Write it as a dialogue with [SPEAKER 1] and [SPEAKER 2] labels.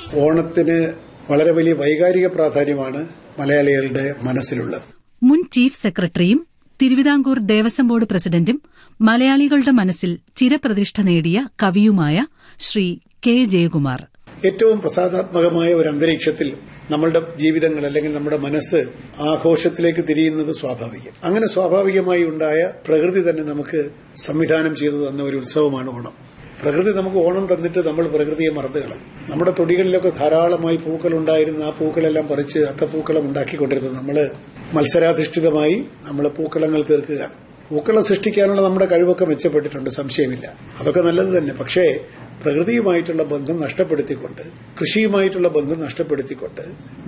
[SPEAKER 1] ഓണത്തിന് വളരെ വലിയ വൈകാരിക പ്രാധാന്യമാണ് മലയാളികളുടെ മനസ്സിലുള്ളത്
[SPEAKER 2] മുൻ ചീഫ് സെക്രട്ടറിയും തിരുവിതാംകൂർ ദേവസ്വം ബോർഡ് പ്രസിഡന്റും മലയാളികളുടെ മനസ്സിൽ ചിരപ്രതിഷ്ഠ നേടിയ കവിയുമായ ശ്രീ കെ ജയകുമാർ
[SPEAKER 1] ഏറ്റവും പ്രസാദാത്മകമായ ഒരു അന്തരീക്ഷത്തിൽ നമ്മളുടെ ജീവിതങ്ങൾ അല്ലെങ്കിൽ നമ്മുടെ മനസ്സ് ആഘോഷത്തിലേക്ക് തിരിയുന്നത് സ്വാഭാവികം അങ്ങനെ സ്വാഭാവികമായി ഉണ്ടായ പ്രകൃതി തന്നെ നമുക്ക് സംവിധാനം ചെയ്തു തന്ന ഒരു ഉത്സവമാണ് ഓണം പ്രകൃതി നമുക്ക് ഓണം തന്നിട്ട് നമ്മൾ പ്രകൃതിയെ മറന്നു കളഞ്ഞു നമ്മുടെ തൊടികളിലൊക്കെ ധാരാളമായി പൂക്കൾ ഉണ്ടായിരുന്ന ആ പൂക്കളെല്ലാം പറിച്ച് അത്തപ്പൂക്കളം ഉണ്ടാക്കിക്കൊണ്ടിരുന്നത് നമ്മൾ മത്സരാധിഷ്ഠിതമായി നമ്മൾ പൂക്കളങ്ങൾ തീർക്കുകയാണ് പൂക്കളം സൃഷ്ടിക്കാനുള്ള നമ്മുടെ കഴിവൊക്കെ മെച്ചപ്പെട്ടിട്ടുണ്ട് സംശയമില്ല അതൊക്കെ നല്ലത് തന്നെ പക്ഷേ പ്രകൃതിയുമായിട്ടുള്ള ബന്ധം നഷ്ടപ്പെടുത്തിക്കൊണ്ട് കൃഷിയുമായിട്ടുള്ള ബന്ധം നഷ്ടപ്പെടുത്തിക്കൊണ്ട്